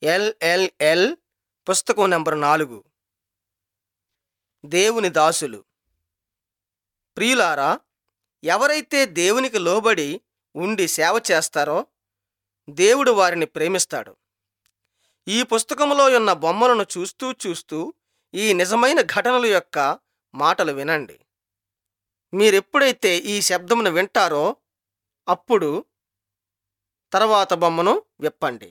LLL పుస్తకం number నాలుగు దేవుని దాసులు ప్రియులారా ఎవరైతే దేవునికి లోబడి ఉండి సేవ చేస్తారో దేవుడు వారిని ప్రేమిస్తాడు ఈ పుస్తకంలో ఉన్న బొమ్మలను చూస్తూ చూస్తూ ఈ నిజమైన ఘటనల యొక్క మాటలు వినండి మీరెప్పుడైతే ఈ శబ్దమును వింటారో అప్పుడు తర్వాత బొమ్మను విప్పండి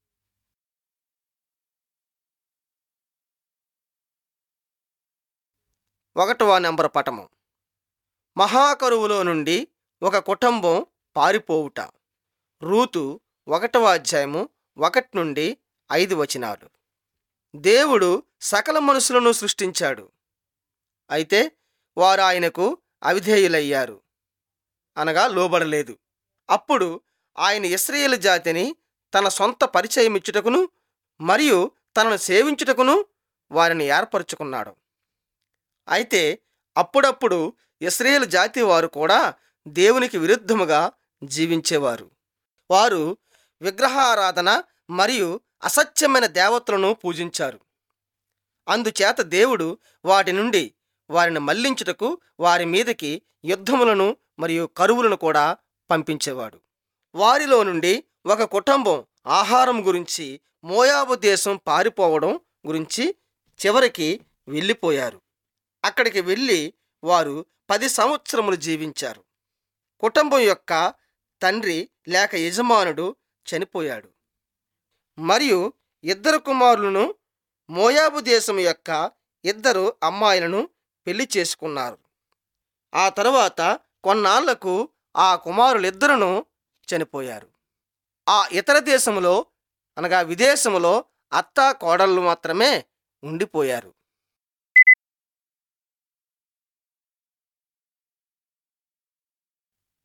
ఒకటవ నెంబర్ పటము మహాకరువులో నుండి ఒక కుటుంబం పారిపోవుట రూతు ఒకటవ అధ్యాయము ఒకటి నుండి ఐదు వచనాలు దేవుడు సకల మనుషులను సృష్టించాడు అయితే వారు ఆయనకు అవిధేయులయ్యారు అనగా లోబడలేదు అప్పుడు ఆయన ఇస్రాయేల్ జాతిని తన సొంత పరిచయమిచ్చుటకును మరియు తనను సేవించుటకును వారిని ఏర్పరచుకున్నాడు అయితే అప్పుడప్పుడు ఇస్రాయేల్ జాతి వారు కూడా దేవునికి విరుద్ధముగా జీవించేవారు వారు విగ్రహారాధన మరియు అసత్యమైన దేవతలను పూజించారు అందుచేత దేవుడు వాటి నుండి వారిని మళ్లించుటకు వారి మీదకి యుద్ధములను మరియు కరువులను కూడా పంపించేవాడు వారిలో నుండి ఒక కుటుంబం ఆహారం గురించి మోయాబు దేశం పారిపోవడం గురించి చివరికి వెళ్ళిపోయారు అక్కడికి వెళ్ళి వారు పది సంవత్సరములు జీవించారు కుటుంబం యొక్క తండ్రి లేక యజమానుడు చనిపోయాడు మరియు ఇద్దరు కుమారులను మోయాబు దేశం యొక్క ఇద్దరు అమ్మాయిలను పెళ్లి చేసుకున్నారు ఆ తరువాత కొన్నాళ్లకు ఆ కుమారులిద్దరును చనిపోయారు ఆ ఇతర దేశములో అనగా విదేశములో అత్తా కోడళ్ళు మాత్రమే ఉండిపోయారు